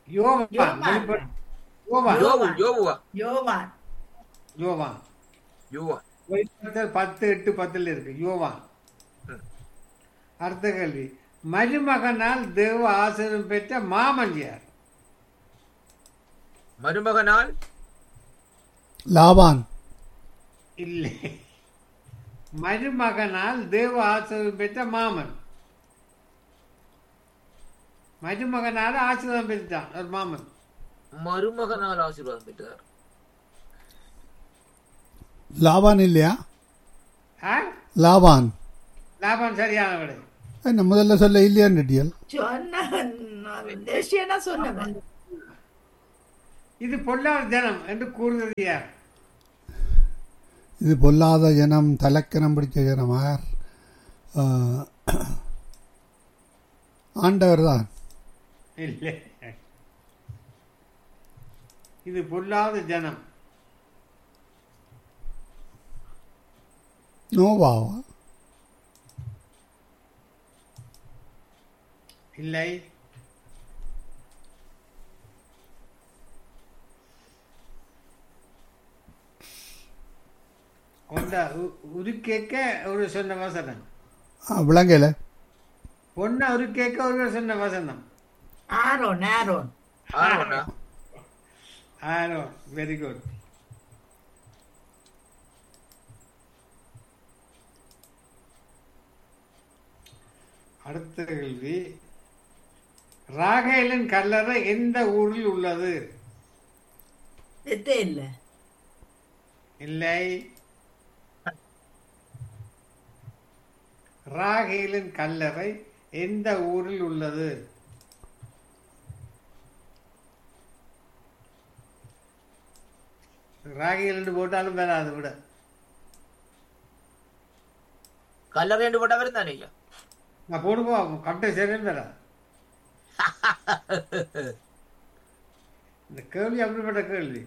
யோவான் யோவான். வெளிப்பட- யோவான் யோவு யோவுவா யோவான் யோவான் யோவா வெளிப்படுத்தல் பத்து எட்டு பத்துல இருக்கு யோவான் ம். அடுத்த கேள்வி மருமகனால் தேவ ஆசிரியம் பெற்ற மாமன் யார் மருமகனால் லாபான் இல்லை மருமகனால் தேவ ஆசிரியம் பெற்ற மாமன் மருமகனால ஆசீர்வாதம் பெற்றான் ஒரு மாமன் மருமகனால் ஆசீர்வாதம் பெற்றார் லாபான் இல்லையா ஆ லாபான் லாபம் சரியான விடை என்ன முதல்ல சொல்ல இல்லையான்னு ரெட்டியல் சொன்ன தேசியனா சொன்னவன் இது பொல்லாத ஜனம் என்று கூறுகிறது யார் இது பொல்லாத ஜனம் தலக்கணம் பிடிச்ச ஜனமார் ஆண்டவர் தான் இல்லை இது பொல்லாத ஜனம் நோவாவா இல்லை ஒன்றா உ- உருக்கேக்க ஒரு சொன்ன வசனம் விளங்கல ஒன்னா உருக்கேக்க ஒரு சொன்ன வசனம் ஆரோன் ஆரோன் ஆரோனா ஆரோ வெரி குட் அடுத்த கேள்வி ராகேலின் கல்லறை எந்த ஊரில் உள்ளது எத்தே இல்ல இல்லை ராகேலின் கல்லறை எந்த ஊரில் உள்ளது ராகேல் என்று போட்டாலும் வராது விட கல்லறைண்டு போட்டவர் தானே ஐயா நான் போடுவோம் கட்டை சரின்னு வராது இந்த கேள்வி அப்படிப்பட்ட கேள்வி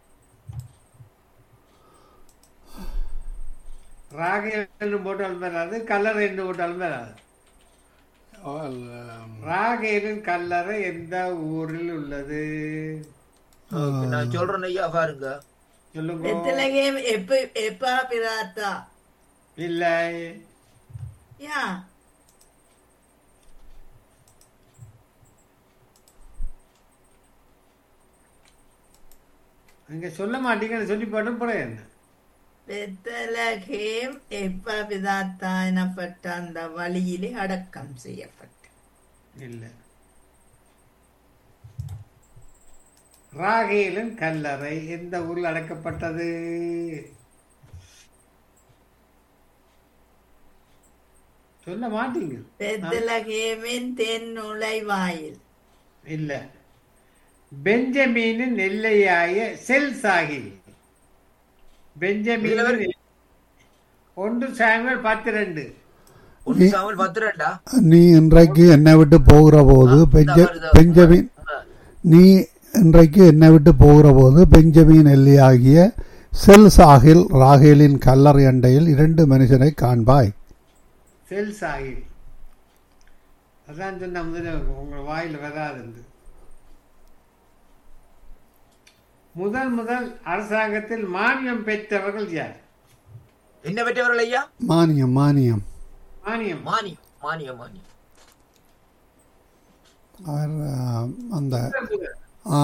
ராகேல் என்று போட்டாலும் வராது கல்லறை என்று போட்டாலும் வராது ராகேலின் கல்லறை எந்த ஊரில் உள்ளது ஓகே, நான் சொல்றேன் ஐயா பாருங்க சொல்லுங்க எத்தலகே எப்ப எப்பா பிதாத்தா இல்லை யா நீங்க சொல்ல மாட்டீங்கன்னு சொல்லி போட்டு போறேன் என்ன பெத்தலகேம் எப்பா பிதாத்தா எனப்பட்ட அந்த வழியிலே அடக்கம் செய்யப்பட்ட இல்லை ராகேலின் கல்லறை எந்த ஊரில் அடக்கப்பட்டது சொல்ல மாட்டீங்க பெத்தலகேமின் தென் நுழைவாயில் இல்ல பெஞ்சமீனின் எல்லையாய செல் சாகில் பெஞ்சமீனின் ஒன்று சாமுவேல் பத்து ரெண்டு ஒன்று சாமல் பத்து ரெண்டா நீ இன்றைக்கு என்னை விட்டு போகிற போது பெஞ்ச பெஞ்சமின் நீ இன்றைக்கு என்னை விட்டு போகிற போது பெஞ்சமின் எல்லையாகிய செல் சாகில் ராகேலின் கல்லறை அண்டையில் இரண்டு மனுஷனை காண்பாய் செல் சாகில் அதான் சொன்ன முதல்ல உங்க வாயில் வராது முதல் முதல் அரசாங்கத்தில் மானியம் பெற்றவர்கள் யார் என்ன பெற்றவர்கள் ஐயா மானியம் மானியம் மானியம் மானியம் மானியம் மானியம் அவர் ஆ, அந்த ஆ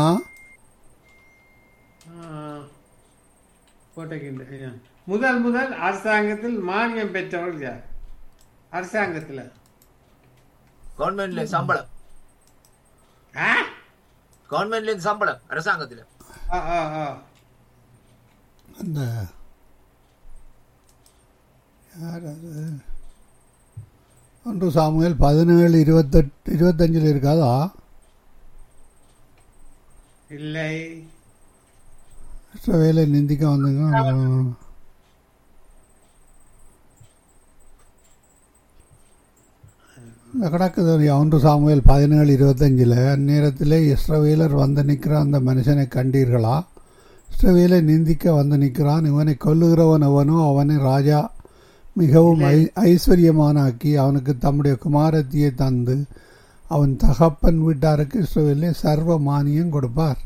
போட்டோக்கு முதல் முதல் அரசாங்கத்தில் மானியம் பெற்றவர்கள் யார் அரசாங்கத்தில் கவர்மெண்ட்ல சம்பளம் ஆ கவர்மெண்ட்ல இருந்து சம்பளம் அரசாங்கத்துல ஆ ஆ ஆ அந்த யார் அது ஒன்று சாமுவேல் பதினேழு இருபத்தெட்டு இருபத்தஞ்சில் இருக்காதா இல்லை வேலை நிந்திக்க வந்துங்க இந்த கிடக்குது ஒரு ஒன்று சாமுவேல் பதினேழு இருபத்தஞ்சில் அந்நேரத்தில் இஸ்ரவேலர் வந்து நிற்கிற அந்த மனுஷனை கண்டீர்களா இஸ்ரவேலை நிந்திக்க வந்து நிற்கிறான் இவனை கொல்லுகிறவன் எவனோ அவனை ராஜா மிகவும் ஐ ஐஸ்வர்யமானாக்கி அவனுக்கு தம்முடைய குமாரத்தியை தந்து அவன் தகப்பன் வீட்டாருக்கு இஸ்ரவேலே சர்வ மானியம் கொடுப்பார்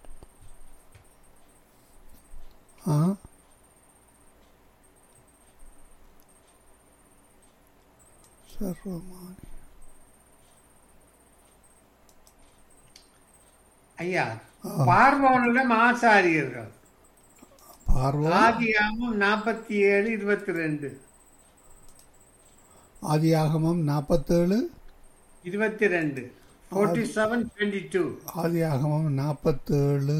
ஆ சர்வ மானியம் ஐயா பார்வோனிடம் ஆசாரியர்கள் பார்வோ ஆதியாமம் நாற்பத்தி ஏழு இருபத்தி ரெண்டு ஆதியாகமம் நாற்பத்தேழு இருபத்தி ரெண்டு ஃபோர்ட்டி செவன் டுவெண்ட்டி டூ ஆதியாகமம் நாற்பத்தேழு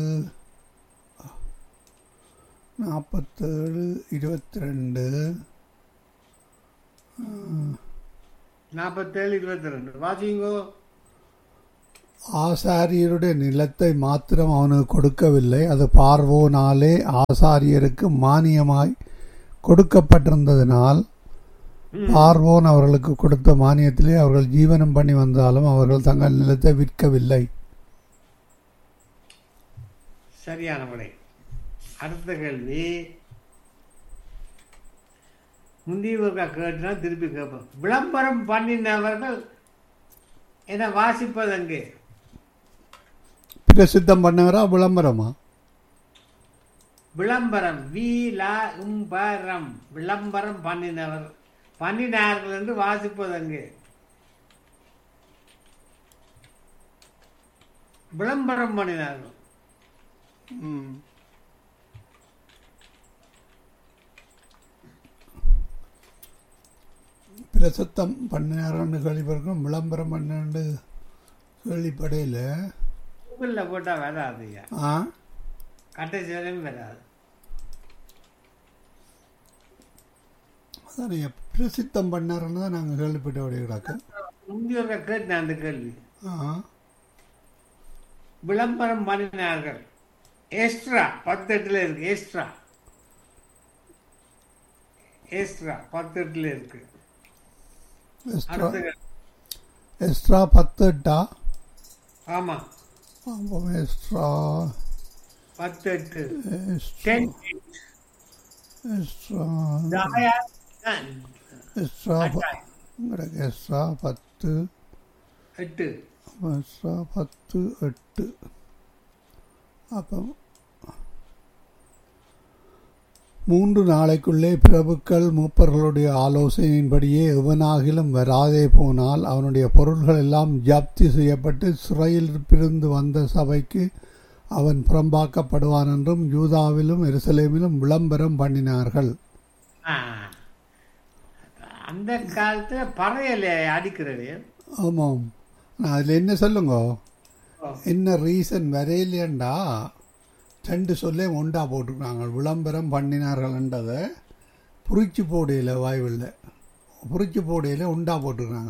நாற்பத்தேழு இருபத்தி ரெண்டு நாற்பத்தேழு இருபத்தி ரெண்டு வாசிங்கோ ஆசாரியருடைய நிலத்தை மாத்திரம் அவனுக்கு கொடுக்கவில்லை அது பார்வோனாலே ஆசாரியருக்கு மானியமாய் கொடுக்கப்பட்டிருந்ததினால் பார்வோன் அவர்களுக்கு கொடுத்த மானியத்திலே அவர்கள் ஜீவனம் பண்ணி வந்தாலும் அவர்கள் தங்கள் நிலத்தை விற்கவில்லை சரியான விடை அடுத்த கேள்வி முந்தியவர்கள் கேட்டுனா திருப்பி கேட்போம் விளம்பரம் பண்ணினவர்கள் என வாசிப்பதங்கே பிரசித்தம் பண்ணவரா விளம்பரமா விளம்பரம் வி லா உம்பரம் விளம்பரம் பண்ணினவர் பண்ணினார்கள் என்று வாசிப்பதங்கே விளம்பரம் பண்ணினார்கள் பிரசித்தம் பண்ணினாரன்னு கேள்விப்பட்டிருக்கோம் விளம்பரம் பண்ணு கேள்விப்படையில் கூகுளில் போட்டால் வராது ஐயா ஆ கட்டைச்சேலையும் வராது அதான் நீங்க பிரசித்தம் பண்ணாருன்னு தான் நாங்கள் கேள்விப்பட்ட வழி கிடக்கு முந்தியவர்கள் கேட்டேன் அந்த கேள்வி ஆ விளம்பரம் பண்ணினார்கள் எக்ஸ்ட்ரா பத்தெட்டுல இருக்கு எக்ஸ்ட்ரா எக்ஸ்ட்ரா பத்தெட்டுல இருக்கு எக்ஸ்ட்ரா அடுத்த கேள்வி. எக்ஸ்ட்ரா பத்து எட்டா ஆமா அப்போ எக்ஸ்ட்ரா பத்தெட்டு எக்ஸ்ட்ரா டென் எக்ஸ்ட்ரா எக்ஸ்ட்ரா ப- கிடக்கு எக்ஸ்ட்ரா பத்து எட்டு எக்ஸ்ட்ரா பத்து எட்டு அப்போ மூன்று நாளைக்குள்ளே பிரபுக்கள் மூப்பர்களுடைய ஆலோசனையின்படியே எவனாகிலும் வராதே போனால் அவனுடைய பொருள்கள் எல்லாம் ஜப்தி செய்யப்பட்டு சிறையில் பிரிந்து வந்த சபைக்கு அவன் புறம்பாக்கப்படுவான் என்றும் யூதாவிலும் எருசலேமிலும் விளம்பரம் பண்ணினார்கள் ஆ. அந்த காலத்துல பறையல அடிக்கிறது ஆமாம் நான் அதில் என்ன சொல்லுங்க ஓ. என்ன ரீசன் வரையிலேண்டா ரெண்டு சொல்லே ஒண்டா போட்டிருக்காங்க விளம்பரம் பண்ணினார்கள்ன்றதை புரிச்சு போடையில் வாய்வில் புரிச்சு போடையில் உண்டா போட்டிருக்காங்க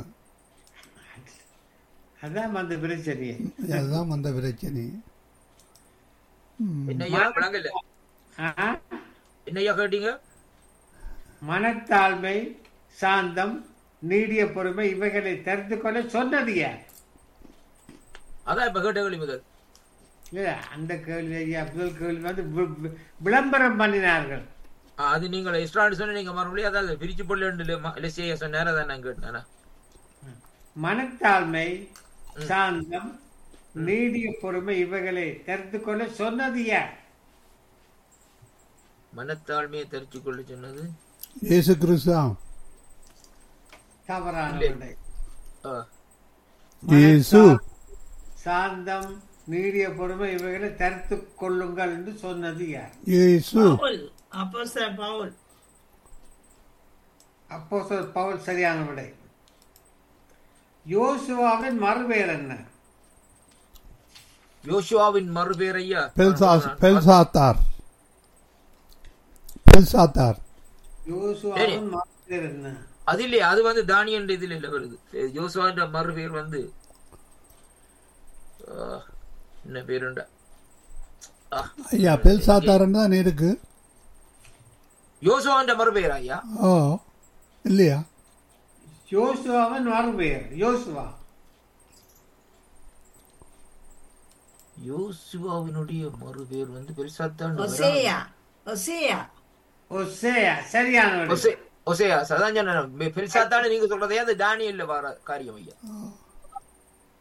அதான் அந்த பிரச்சனையே அதுதான் வந்த பிரச்சனை ம். என்னய்யா விளங்கல ஆ? என்னய்யா கேட்டீங்க மனத்தாழ்மை சாந்தம் நீடிய பொறுமை இவைகளை தெரிந்து கொள்ள சொன்னது யார் அதான் இப்ப கேட்ட கேள்வி முதல் இல்ல அந்த கேள்வி ஐயா முதல் கேள்வி வந்து வி- வி- விளம்பரம் பண்ணினார்கள் ஆ, அது நீங்கள் எக்ஸ்ட்ரா சொன்ன நீங்க மறுபடியும் அதான் பிரிச்சு போடல செய்ய சொன்னார் அதான் நான் கேட்டேன் மனத்தாழ்மை சாந்தம் நீடிய பொறுமை இவைகளை தெரிந்து கொள்ள சொன்னது யார் மனத்தாழ்மையை தெரிச்சு கொள்ள சொன்னது இயேசு கிறிஸ்தா தவறான இல்லை. விடை. ஆ, இயேசு சாந்தம் நீடிய பொறுமை இவைகளை தரித்து கொள்ளுங்கள் என்று சொன்னது யார் இயேசு பவுல் அப்போஸ்தலர் பவுல் அப்போ பவுல் சரியான விடை யோசுவாவின் மறுபெயர் என்ன யோசுவாவின் மறுபேர் ஐயா பெல்சாஸ் பெல்சாத்தார் பெல்சாத்தார் யோசுவாவின் மறுபெயர் என்ன அது இல்லையா அது வந்து தானியன் இதுல இல்ல வருது யோசுவான்ற மறுபேர் வந்து ஆ, என்ன பேருண்டா ஆ, ஐயா பெல்சாத்தார்ன்னு தான் இருக்கு யோசுவான்ற மறுபேர் ஐயா ஓ இல்லையா யோசுவாவின் மறுபெயர் யோசுவா யோசுவாவினுடைய மறுபேர் வந்து பெருசாத்தான் ஒசேயா ஒசேயா ஒசேயா சரியான விடை ஒசே ஒசேயா சதான் சொன்னேன் பெருசாத்தானே நீங்க சொல்றதே அது தானியல்ல வர காரியம் ஐயா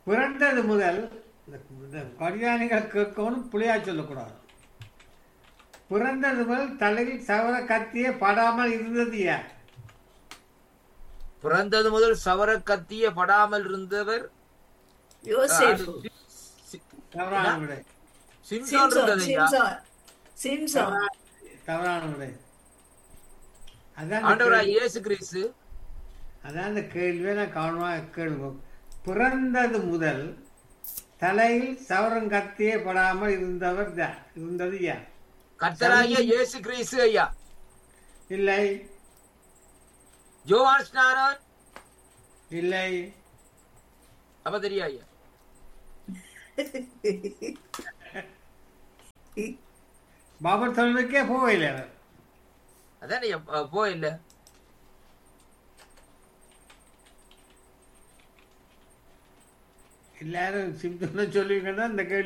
பிறந்தது முதல் இந்த- இந்த கல்யாணிகள் கேட்கணும் புளியா சொல்லக்கூடாது பிறந்தது முதல் தலையில் சவர கத்தியே படாமல் இருந்தது யார் பிறந்தது முதல் சவர கத்திய படாமல் இருந்தவர் யோசேப்பு தவறான விடை சிம்சோன் சிம்சோன் இருந்தது ஐயா சிம்சோன் சிம்சோன் தவறான விடை அதான் இந்த ஆண்டவராய் கேள்வி. இயேசு கிறிஸ்து அதான் இந்த கேள்வியை நான் கவனமாக கேள்வோம் பிறந்தது முதல் தலையில் சவரம் கத்தியே படாமல் இருந்தவர் யார் இருந்தது யார் கர்த்தராகிய இயேசு கிறிஸ்து ஐயா இல்லை ஜோவான் ஸ்நானன் இல்லை அப்ப தெரியா ஐயா பாபர் தொழிலுக்கே போகல அவர் அதான் ஐயா போ- போ இல்ல எல்லாரும் சிம்டம்னு சொல்லுவீங்கன்னா இந்த கேள்வி